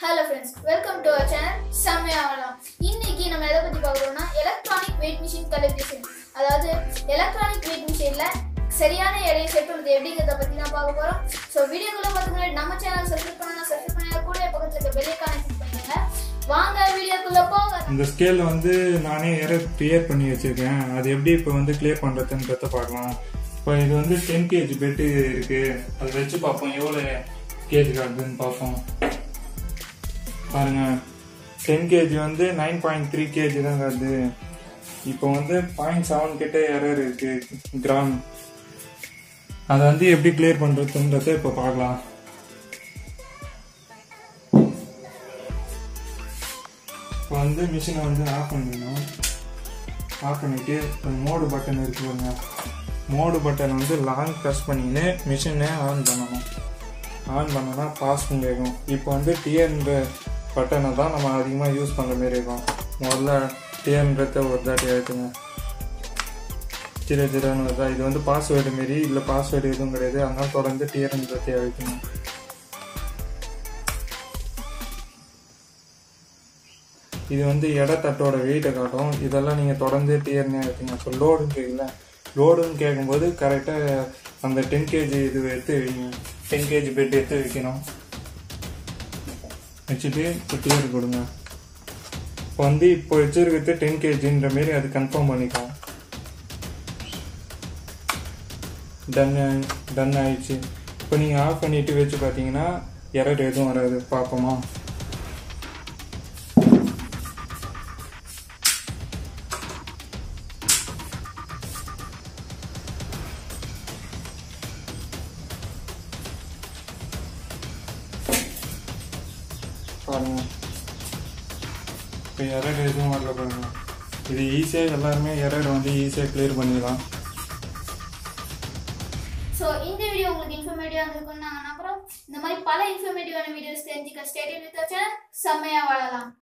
hello friends welcome to our channel செம்மையாகலாம் இன்னைக்கு நம்ம எதை பற்றி பார்க்குறோம்னா எலக்ட்ரானிக் வெயிட் மிஷின் கலிப்ரேஷன் அதாவது எலக்ட்ரானிக் வெயிட் மிஷினில் சரியான எடையை செட் பண்ணுறது எப்படிங்கிறத பற்றி தான் பார்க்க போகிறோம் ஸோ வீடியோக்குள்ள பார்த்துக்க முன்னாடி நம்ம சேனல் சப்ஸ்கிரைப் பண்ணா சப்ஸ்கிரைப் பண்ணா கூட பக்கத்தில் இருக்க பெல்லைக்கான கிளிக் பண்ணிடுங்க வாங்க வீடியோக்குள்ள போக இந்த ஸ்கேல் வந்து நானே எரர் கிளியர் பண்ணி வச்சிருக்கேன் அது எப்படி இப்போ வந்து கிளியர் பண்ணுறதுன்றத பார்க்கலாம் இப்போ இது வந்து டென் கேஜி பெட்டு இருக்கு அதை வச்சு பார்ப்போம் எவ்வளோ கேஜி காட்டுதுன்னு பார்ப்போம் பாருங்க டென் கேஜி வந்து நைன் பாயிண்ட் த்ரீ கேஜி தான் காட்டுது இப்போ வந்து பாயிண்ட் செவன் கிட்ட எரர் இருக்கு கிராம் அதை வந்து எப்படி கிளியர் பண்ணுறதுன்றத இப்போ பார்க்கலாம் இப்போ வந்து மிஷினை வந்து ஆஃப் பண்ணிடணும் ஆஃப் பண்ணிட்டு மோடு பட்டன் இருக்கு பாருங்க மோடு பட்டன் வந்து லாங் ப்ரெஸ் பண்ணின்னு மிஷினை ஆன் பண்ணணும் ஆன் பண்ணனா பாஸ் கேட்கும் இப்போ வந்து டிஎன்ற பட்டனை தான் நம்ம அதிகமாக யூஸ் பண்ணுற மாரி இருக்கும் முதல்ல டிஎன்றத ஒரு தாட்டி அழுத்துங்க ஜீரோ ஜீரோன்னு வருதா இது வந்து பாஸ்வேர்டு மாரி இல்லை பாஸ்வேர்டு எதுவும் கிடையாது அதனால தொடர்ந்து டிஎன்றதை அழுத்தணும் இது வந்து இடத்தட்டோட வெயிட்டை காட்டும் இதெல்லாம் நீங்கள் தொடர்ந்து டியர்னே வைக்கணும் இப்போ லோடுன்னு கேட்கல லோடுன்னு கேட்கும்போது கரெக்டாக அந்த டென் கேஜி இது எடுத்து வைங்க டென் கேஜி பெட் எடுத்து வைக்கணும் வச்சுட்டு இப்போ டியர் கொடுங்க இப்போ வந்து இப்போ வச்சிருக்கிறது டென் கேஜின்ற மாரி அது கன்ஃபார்ம் பண்ணிக்கலாம் டன் டன் ஆயிடுச்சு இப்போ நீங்கள் ஆஃப் பண்ணிட்டு வச்சு பார்த்தீங்கன்னா எரர் எதுவும் வராது பார்ப்போமா பாருங்க இப்போ எரர் எதுவும் வரல பாருங்க இது ஈஸியாக எல்லாருமே எரர் வந்து ஈஸியாக கிளியர் பண்ணிடலாம் ஸோ இந்த வீடியோ உங்களுக்கு இன்ஃபர்மேட்டிவாக இருந்திருக்கும்னு நாங்கள் நம்புகிறோம் இந்த மாதிரி பல இன்ஃபர்மேட்டிவான வீடியோஸ் தெரிஞ்சுக்க ஸ்டேடியம் வித் சேனல் செம்மையாக வாழலாம்